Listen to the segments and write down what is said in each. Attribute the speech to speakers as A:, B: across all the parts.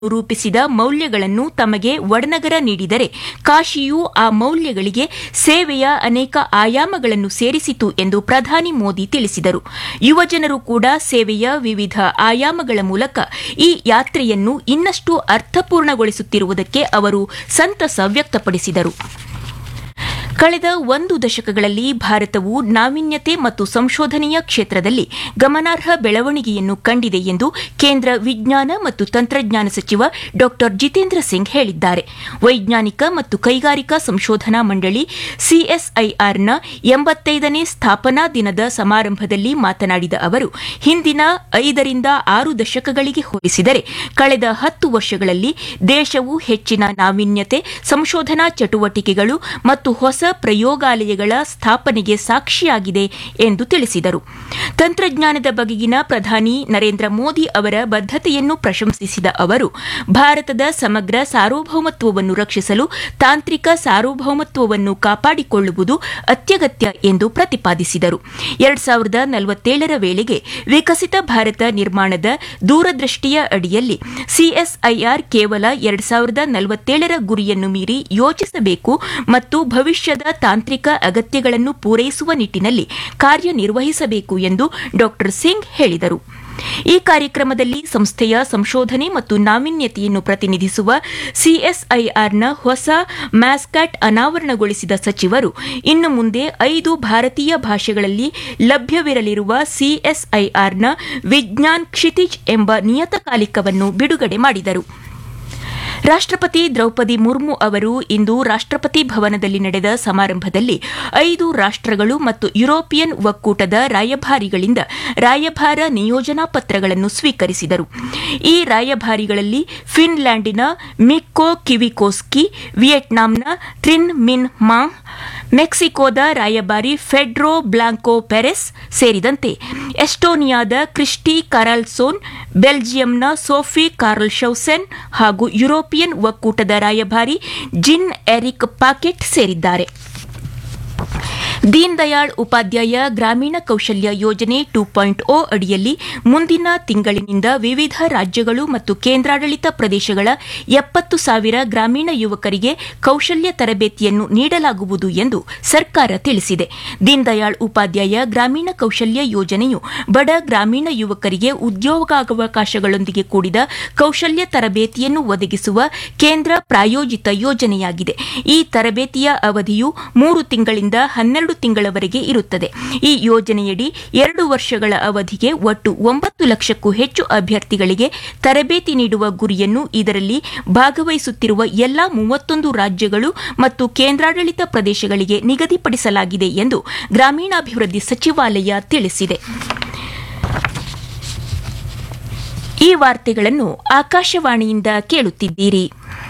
A: ರೂಪಿಸಿದ ಮೌಲ್ಯಗಳನ್ನು ತಮಗೆ ವಡನಗರ ನೀಡಿದರೆ ಕಾಶಿಯು ಆ ಮೌಲ್ಯಗಳಿಗೆ ಸೇವೆಯ ಅನೇಕ ಆಯಾಮಗಳನ್ನು ಸೇರಿಸಿತು ಎಂದು ಪ್ರಧಾನಿ ಮೋದಿ ತಿಳಿಸಿದರು ಯುವಜನರು ಕೂಡ ಸೇವೆಯ ವಿವಿಧ ಆಯಾಮಗಳ ಮೂಲಕ ಈ ಯಾತ್ರೆಯನ್ನು ಇನ್ನಷ್ಟು ಅರ್ಥಪೂರ್ಣಗೊಳಿಸುತ್ತಿರುವುದಕ್ಕೆ ಅವರು ಸಂತಸ ವ್ಯಕ್ತಪಡಿಸಿದರು ಕಳೆದ ಒಂದು ದಶಕಗಳಲ್ಲಿ ಭಾರತವು ನಾವೀನ್ಯತೆ ಮತ್ತು ಸಂಶೋಧನೆಯ ಕ್ಷೇತ್ರದಲ್ಲಿ ಗಮನಾರ್ಹ ಬೆಳವಣಿಗೆಯನ್ನು ಕಂಡಿದೆ ಎಂದು ಕೇಂದ್ರ ವಿಜ್ಞಾನ ಮತ್ತು ತಂತ್ರಜ್ಞಾನ ಸಚಿವ ಡಾ ಜಿತೇಂದ್ರ ಸಿಂಗ್ ಹೇಳಿದ್ದಾರೆ ವೈಜ್ಞಾನಿಕ ಮತ್ತು ಕೈಗಾರಿಕಾ ಸಂಶೋಧನಾ ಮಂಡಳಿ ಸಿಎಸ್ಐಆರ್ನ ಎಂಬತ್ತೈದನೇ ಸ್ಥಾಪನಾ ದಿನದ ಸಮಾರಂಭದಲ್ಲಿ ಮಾತನಾಡಿದ ಅವರು ಹಿಂದಿನ ಐದರಿಂದ ಆರು ದಶಕಗಳಿಗೆ ಹೋಲಿಸಿದರೆ ಕಳೆದ ಹತ್ತು ವರ್ಷಗಳಲ್ಲಿ ದೇಶವು ಹೆಚ್ಚಿನ ನಾವೀನ್ಯತೆ ಸಂಶೋಧನಾ ಚಟುವಟಿಕೆಗಳು ಮತ್ತು ಹೊಸ ಪ್ರಯೋಗಾಲಯಗಳ ಸ್ಥಾಪನೆಗೆ ಸಾಕ್ಷಿಯಾಗಿದೆ ಎಂದು ತಿಳಿಸಿದರು ತಂತ್ರಜ್ಞಾನದ ಬಗೆಗಿನ ಪ್ರಧಾನಿ ನರೇಂದ್ರ ಮೋದಿ ಅವರ ಬದ್ದತೆಯನ್ನು ಪ್ರಶಂಸಿಸಿದ ಅವರು ಭಾರತದ ಸಮಗ್ರ ಸಾರ್ವಭೌಮತ್ವವನ್ನು ರಕ್ಷಿಸಲು ತಾಂತ್ರಿಕ ಸಾರ್ವಭೌಮತ್ವವನ್ನು ಕಾಪಾಡಿಕೊಳ್ಳುವುದು ಅತ್ಯಗತ್ಯ ಎಂದು ಪ್ರತಿಪಾದಿಸಿದರು ಎರಡ್ ಸಾವಿರದ ನಲವತ್ತೇಳರ ವೇಳೆಗೆ ವಿಕಸಿತ ಭಾರತ ನಿರ್ಮಾಣದ ದೂರದೃಷ್ಟಿಯ ಅಡಿಯಲ್ಲಿ ಸಿಎಸ್ಐಆರ್ ಕೇವಲ ಎರಡ್ ಸಾವಿರದ ನಲವತ್ತೇಳರ ಗುರಿಯನ್ನು ಮೀರಿ ಯೋಚಿಸಬೇಕು ಮತ್ತು ಭವಿಷ್ಯದ ತಾಂತ್ರಿಕ ಅಗತ್ಯಗಳನ್ನು ಪೂರೈಸುವ ನಿಟ್ಟಿನಲ್ಲಿ ಕಾರ್ಯನಿರ್ವಹಿಸಬೇಕು ಎಂದು ಡಾ ಸಿಂಗ್ ಹೇಳಿದರು ಈ ಕಾರ್ಯಕ್ರಮದಲ್ಲಿ ಸಂಸ್ಥೆಯ ಸಂಶೋಧನೆ ಮತ್ತು ನಾವೀನ್ಯತೆಯನ್ನು ಪ್ರತಿನಿಧಿಸುವ ಸಿಎಸ್ಐಆರ್ನ ಹೊಸ ಮ್ಯಾಸ್ಕ್ಯಾಟ್ ಅನಾವರಣಗೊಳಿಸಿದ ಸಚಿವರು ಇನ್ನು ಮುಂದೆ ಐದು ಭಾರತೀಯ ಭಾಷೆಗಳಲ್ಲಿ ಲಭ್ಯವಿರಲಿರುವ ಸಿಎಸ್ಐಆರ್ನ ವಿಜ್ಞಾನ್ ಕ್ಷಿತಿಜ್ ಎಂಬ ನಿಯತಕಾಲಿಕವನ್ನು ಬಿಡುಗಡೆ ಮಾಡಿದರು ರಾಷ್ಟ್ರಪತಿ ದ್ರೌಪದಿ ಮುರ್ಮು ಅವರು ಇಂದು ರಾಷ್ಟ್ರಪತಿ ಭವನದಲ್ಲಿ ನಡೆದ ಸಮಾರಂಭದಲ್ಲಿ ಐದು ರಾಷ್ಟ್ರಗಳು ಮತ್ತು ಯುರೋಪಿಯನ್ ಒಕ್ಕೂಟದ ರಾಯಭಾರಿಗಳಿಂದ ರಾಯಭಾರ ನಿಯೋಜನಾ ಪತ್ರಗಳನ್ನು ಸ್ವೀಕರಿಸಿದರು ಈ ರಾಯಭಾರಿಗಳಲ್ಲಿ ಫಿನ್ಲ್ಯಾಂಡಿನ ಮಿಕ್ಕೋ ಕಿವಿಕೋಸ್ಕಿ ವಿಯೆಟ್ನಾಂನ ಟ್ರಿನ್ ಮಿನ್ ಮಾಂಗ್ ಮೆಕ್ಸಿಕೋದ ರಾಯಭಾರಿ ಫೆಡ್ರೋ ಬ್ಲಾಂಕೋ ಪೆರೆಸ್ ಸೇರಿದಂತೆ ಎಸ್ಟೋನಿಯಾದ ಕ್ರಿಸ್ಟಿ ಕರಾಲ್ಸೋನ್ ಬೆಲ್ಜಿಯಂನ ಸೋಫಿ ಕಾರ್ಲ್ ಶೌಸೆನ್ ಹಾಗೂ ಯುರೋಪಿಯನ್ ಒಕ್ಕೂಟದ ರಾಯಭಾರಿ ಜಿನ್ ಎರಿಕ್ ಪಾಕೆಟ್ ಸೇರಿದ್ದಾರೆ ದೀನ್ ದಯಾಳ್ ಉಪಾಧ್ಯಾಯ ಗ್ರಾಮೀಣ ಕೌಶಲ್ಯ ಯೋಜನೆ ಟೂ ಪಾಯಿಂಟ್ ಓ ಅಡಿಯಲ್ಲಿ ಮುಂದಿನ ತಿಂಗಳಿನಿಂದ ವಿವಿಧ ರಾಜ್ಯಗಳು ಮತ್ತು ಕೇಂದ್ರಾಡಳಿತ ಪ್ರದೇಶಗಳ ಎಪ್ಪತ್ತು ಸಾವಿರ ಗ್ರಾಮೀಣ ಯುವಕರಿಗೆ ಕೌಶಲ್ಯ ತರಬೇತಿಯನ್ನು ನೀಡಲಾಗುವುದು ಎಂದು ಸರ್ಕಾರ ತಿಳಿಸಿದೆ ದೀನ್ ದಯಾಳ್ ಉಪಾಧ್ಯಾಯ ಗ್ರಾಮೀಣ ಕೌಶಲ್ಯ ಯೋಜನೆಯು ಬಡ ಗ್ರಾಮೀಣ ಯುವಕರಿಗೆ ಉದ್ಯೋಗಾವಕಾಶಗಳೊಂದಿಗೆ ಕೂಡಿದ ಕೌಶಲ್ಯ ತರಬೇತಿಯನ್ನು ಒದಗಿಸುವ ಕೇಂದ್ರ ಪ್ರಾಯೋಜಿತ ಯೋಜನೆಯಾಗಿದೆ ಈ ತರಬೇತಿಯ ಅವಧಿಯು ಮೂರು ತಿಂಗಳಿಂದ ಹನ್ನೆರಡು ತಿಂಗಳವರೆಗೆ ಇರುತ್ತದೆ ಈ ಯೋಜನೆಯಡಿ ಎರಡು ವರ್ಷಗಳ ಅವಧಿಗೆ ಒಟ್ಟು ಒಂಬತ್ತು ಲಕ್ಷಕ್ಕೂ ಹೆಚ್ಚು ಅಭ್ಯರ್ಥಿಗಳಿಗೆ ತರಬೇತಿ ನೀಡುವ ಗುರಿಯನ್ನು ಇದರಲ್ಲಿ ಭಾಗವಹಿಸುತ್ತಿರುವ ಎಲ್ಲಾ ಮೂವತ್ತೊಂದು ರಾಜ್ಯಗಳು ಮತ್ತು ಕೇಂದ್ರಾಡಳಿತ ಪ್ರದೇಶಗಳಿಗೆ ನಿಗದಿಪಡಿಸಲಾಗಿದೆ ಎಂದು ಗ್ರಾಮೀಣಾಭಿವೃದ್ಧಿ ಸಚಿವಾಲಯ ತಿಳಿಸಿದೆ ಈ ವಾರ್ತೆಗಳನ್ನು ಆಕಾಶವಾಣಿಯಿಂದ ಕೇಳುತ್ತಿದ್ದೀರಿ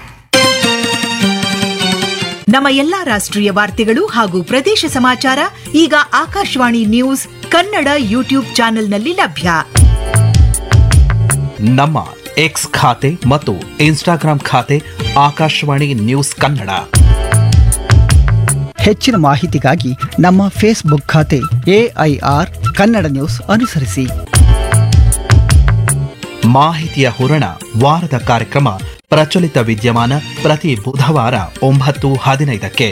B: ನಮ್ಮ ಎಲ್ಲಾ ರಾಷ್ಟ್ರೀಯ ವಾರ್ತೆಗಳು ಹಾಗೂ ಪ್ರದೇಶ ಸಮಾಚಾರ ಈಗ ಆಕಾಶವಾಣಿ ನ್ಯೂಸ್ ಕನ್ನಡ ಯೂಟ್ಯೂಬ್ ಚಾನೆಲ್ನಲ್ಲಿ ಲಭ್ಯ
C: ನಮ್ಮ ಎಕ್ಸ್ ಖಾತೆ ಮತ್ತು ಇನ್ಸ್ಟಾಗ್ರಾಂ ಖಾತೆ ಆಕಾಶವಾಣಿ ನ್ಯೂಸ್ ಕನ್ನಡ
D: ಹೆಚ್ಚಿನ ಮಾಹಿತಿಗಾಗಿ ನಮ್ಮ ಫೇಸ್ಬುಕ್ ಖಾತೆ ಎಐಆರ್ ಕನ್ನಡ ನ್ಯೂಸ್ ಅನುಸರಿಸಿ
C: ಮಾಹಿತಿಯ ಹೂರಣ ವಾರದ ಕಾರ್ಯಕ್ರಮ ಪ್ರಚಲಿತ ವಿದ್ಯಮಾನ ಪ್ರತಿ ಬುಧವಾರ ಒಂಬತ್ತು ಹದಿನೈದಕ್ಕೆ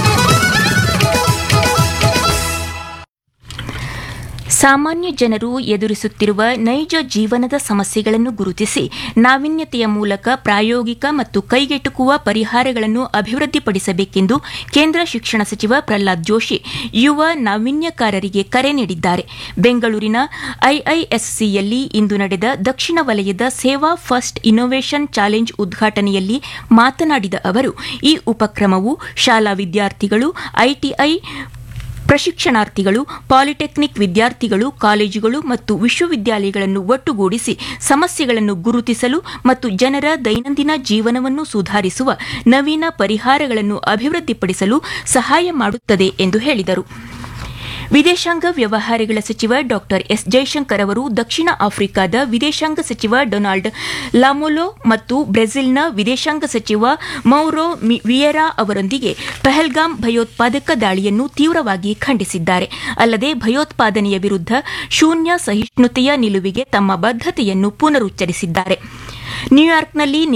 A: ಸಾಮಾನ್ಯ ಜನರು ಎದುರಿಸುತ್ತಿರುವ ನೈಜ ಜೀವನದ ಸಮಸ್ಯೆಗಳನ್ನು ಗುರುತಿಸಿ ನಾವೀನ್ಯತೆಯ ಮೂಲಕ ಪ್ರಾಯೋಗಿಕ ಮತ್ತು ಕೈಗೆಟುಕುವ ಪರಿಹಾರಗಳನ್ನು ಅಭಿವೃದ್ಧಿಪಡಿಸಬೇಕೆಂದು ಕೇಂದ್ರ ಶಿಕ್ಷಣ ಸಚಿವ ಪ್ರಹ್ಲಾದ್ ಜೋಶಿ ಯುವ ನಾವೀನ್ಯಕಾರರಿಗೆ ಕರೆ ನೀಡಿದ್ದಾರೆ ಬೆಂಗಳೂರಿನ ಐಐಎಸ್ಸಿಯಲ್ಲಿ ಇಂದು ನಡೆದ ದಕ್ಷಿಣ ವಲಯದ ಸೇವಾ ಫಸ್ಟ್ ಇನ್ನೋವೇಷನ್ ಚಾಲೆಂಜ್ ಉದ್ಘಾಟನೆಯಲ್ಲಿ ಮಾತನಾಡಿದ ಅವರು ಈ ಉಪಕ್ರಮವು ಶಾಲಾ ವಿದ್ಯಾರ್ಥಿಗಳು ಐಟಿಐ ಪ್ರಶಿಕ್ಷಣಾರ್ಥಿಗಳು ಪಾಲಿಟೆಕ್ನಿಕ್ ವಿದ್ಯಾರ್ಥಿಗಳು ಕಾಲೇಜುಗಳು ಮತ್ತು ವಿಶ್ವವಿದ್ಯಾಲಯಗಳನ್ನು ಒಟ್ಟುಗೂಡಿಸಿ ಸಮಸ್ಯೆಗಳನ್ನು ಗುರುತಿಸಲು ಮತ್ತು ಜನರ ದೈನಂದಿನ ಜೀವನವನ್ನು ಸುಧಾರಿಸುವ ನವೀನ ಪರಿಹಾರಗಳನ್ನು ಅಭಿವೃದ್ಧಿಪಡಿಸಲು ಸಹಾಯ ಮಾಡುತ್ತದೆ ಎಂದು ಹೇಳಿದರು ವಿದೇಶಾಂಗ ವ್ಯವಹಾರಗಳ ಸಚಿವ ಡಾ ಎಸ್ ಜೈಶಂಕರ್ ಅವರು ದಕ್ಷಿಣ ಆಫ್ರಿಕಾದ ವಿದೇಶಾಂಗ ಸಚಿವ ಡೊನಾಲ್ಡ್ ಲಾಮೊಲೊ ಮತ್ತು ಬ್ರೆಜಿಲ್ನ ವಿದೇಶಾಂಗ ಸಚಿವ ಮೌರೋ ವಿಯೆರಾ ಅವರೊಂದಿಗೆ ಪಹಲ್ಗಾಮ್ ಭಯೋತ್ಪಾದಕ ದಾಳಿಯನ್ನು ತೀವ್ರವಾಗಿ ಖಂಡಿಸಿದ್ದಾರೆ ಅಲ್ಲದೆ ಭಯೋತ್ಪಾದನೆಯ ವಿರುದ್ಧ ಶೂನ್ಯ ಸಹಿಷ್ಣುತೆಯ ನಿಲುವಿಗೆ ತಮ್ಮ ಬದ್ದತೆಯನ್ನು ಪುನರುಚ್ಚರಿಸಿದ್ದಾರೆ ನ್ಯೂಯಾರ್ಕ್ನಲ್ಲಿ